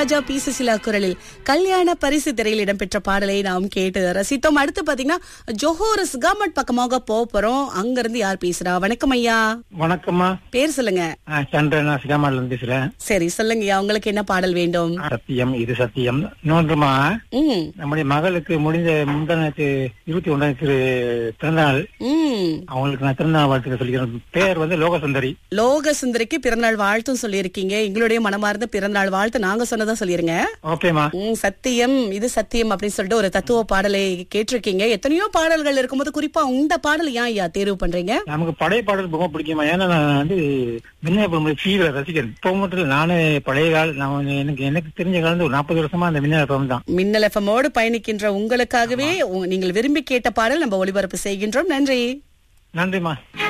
Ilaiyaraaja B Susheela குரலில் கல்யாண பரிசு திரையில் இடம்பெற்ற பாடலை நாம் கேட்டு ரசித்தோம் அடுத்து பாத்தீங்கன்னா ஜோஹோர் சிகாமட் பக்கமாக போக போறோம் அங்க இருந்து யார் பேசுறா வணக்கம் ஐயா வணக்கம்மா பேர் சொல்லுங்க நான் சந்திரன் சிகாமால இருந்து பேசுறேன் சரி சொல்லுங்கய்யா உங்களுக்கு என்ன பாடல் வேண்டும் சத்தியம் இது சத்தியம் இன்னொன்றுமா ம் நம்முடைய மகளுக்கு முடிந்த முந்தானத்து இருபத்தி ஒன்றாம் திரு பிறந்தநாள் ம் அவங்களுக்கு நான் திருநாள் வாழ்த்துக்க சொல்லிக்கிறேன் பேர் வந்து லோகசுந்தரி லோக சுந்தரிக்கு பிறநாள் வாழ்த்தும் சொல்லியிருக்கீங்க எங்களுடைய மனமார்ந்த பிறநாள் வாழ்த்து நாங்க சொன்னதா சொல்லிருங்க ஓகேமா ம், சத்தியம் இது சத்தியம் அப்படின்னு சொல்லிட்டு ஒரு தத்துவ பாடலை கேட்டிருக்கீங்க எத்தனையோ பாடல்கள் இருக்கும்போது குறிப்பா இந்த பாடல் ஏன் ஐயா தேர்வு பண்றீங்க நமக்கு பழைய பாடல் ரொம்ப பிடிக்குமா ஏன்னா நான் வந்து மின்ன ஃபீல ரசிக்கிறேன் இப்போ மட்டும் இல்ல, நானே பழைய கால நான் வந்து எனக்கு எனக்கு தெரிஞ்ச காலம் ஒரு நாற்பது வருஷமா அந்த மின்ன படம் தான் மின்னல் எஃப்எம்மோடு பயணிக்கின்ற உங்களுக்காகவே உங்க- நீங்கள் விரும்பி கேட்ட பாடல் நம்ம ஒளிபரப்பு செய்கின்றோம் நன்றி நன்றிமா